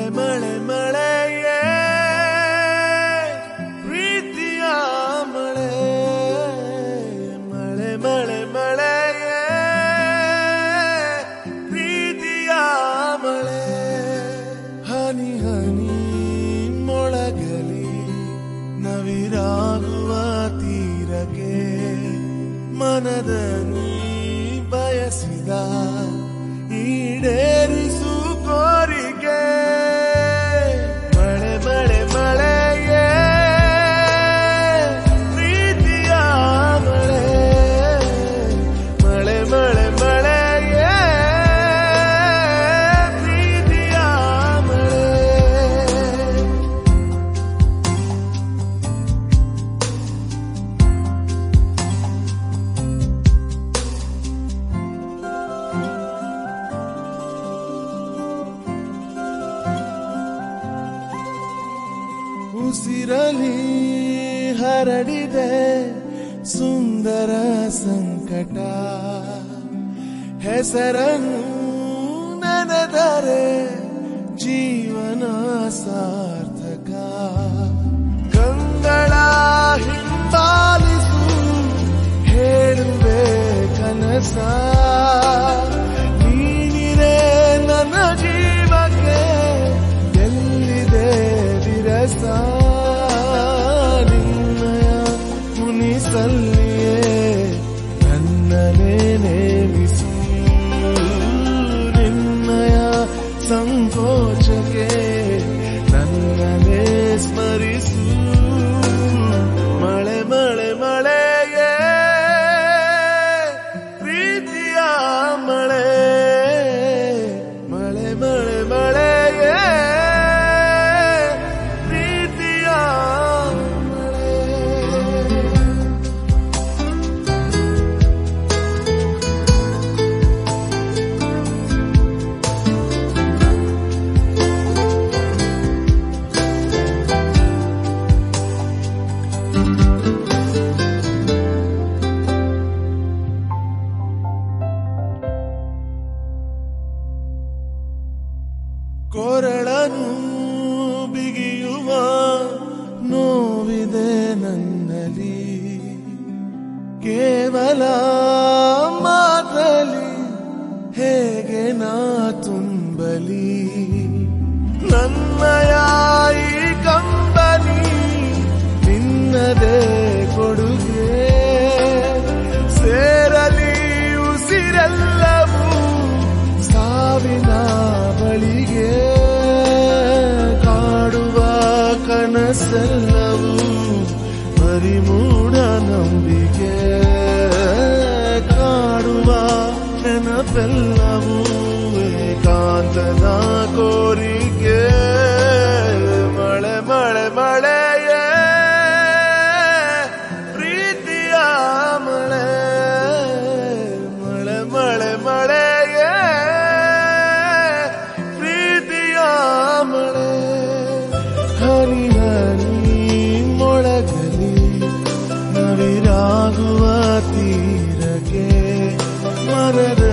ಮಳೆ ಮಳೆ ಮಳೆಯೇ ಪ್ರೀತಿಯ ಮಳೆ ಮಳೆ ಮಳೆ ಮಳೆಯೇ ಪ್ರೀತಿಯ ಮಳೆ ಹನಿ ಹನಿ ಮೊಳಗಲಿ ನವಿರಾಗುವ ತೀರಕ್ಕೆ ಮನದ ನೀ ಬಯಸಿದ ಈಡೇರಿಸು ಕೋರಿಕೆ ಮಳೆ ಮಳೆ ಮಳೆಯೇ ಪ್ರೀತಿಯ ಮಳೆ ಮಳೆ ಮಳೆ ಮಳೆಯೇ ಪ್ರೀತಿಯ ಮಳೆ ಉಸಿರಲಿ ಹರಡಿದೆ ಸುಂದರ ಸಂಕಟ ಹೆಸರನ್ನು ನೆನೆದರೆ ಜೀವನ ಸಾರ್ಥಕ ಕಂಗಳ ಹಿಂಬಾಲಿಸು ಹೇಳುವೆ ಕನಸ ನೀನಿರೇ ನನ್ನ ಜೀವಕ್ಕೆ ಎಲ್ಲಿದೆ ವಿರಸ ನಿನ್ನಯ ಮುನಿಸಲ್ಲಿಯೇ ನನ್ನನೇ ನೇಮಿಸು ನಿನ್ನಯ ಸಂಕೋಚಕ್ಕೆ ನನ್ನನೇ ಸ್ಮರಿಸು ಮಳೆ ಮಳೆ ಮಳೆಯೇ ಪ್ರೀತಿಯ ಮಳೆ ಮಳೆ ಮಳೆ ಮಳೆಯೇ ಪ್ರೀತಿಯ ಮಳೆ ಕೊರಳನು ಬಿಗಿಯುವ ನೋವಿದೆ ನನ್ನಲ್ಲಿ ಕೇವಲ ಮಾತಲಿ ಹೇಗೆ ನಾ ತುಂಬಲಿ ನನ್ನಯ ಈ ಕಂಬನಿ ನಿನ್ನದೇ ಕೊಡುಗೆ ಸೇರಲಿ ಉಸಿರೆಲ್ಲವೂ ಸಾವಿನ ಬಳಿಗೆ ಕಾಡುವ ಕನಸೆಲ್ಲವೂ ಪರಿಮೂಢ ನಂಬಿಕೆ ಕಾಡುವ ನೆನಪೆಲ್ಲವೂ ಏಕಾಂತದ ಕೋರಿಕೆ ಮಳೆ ಮಳೆ ಮಳೆಯೇ ಪ್ರೀತಿಯ ಮಳೆ ಮಳೆ ಮಳೆ ಮಳೆಯೇ ಪ್ರೀತಿಯ ಮಳೆ ಹನಿ ಹನಿ ಮೊಳಗಲಿ ನವಿರಾಗುವ ತೀರಕ್ಕೆ ಮರದ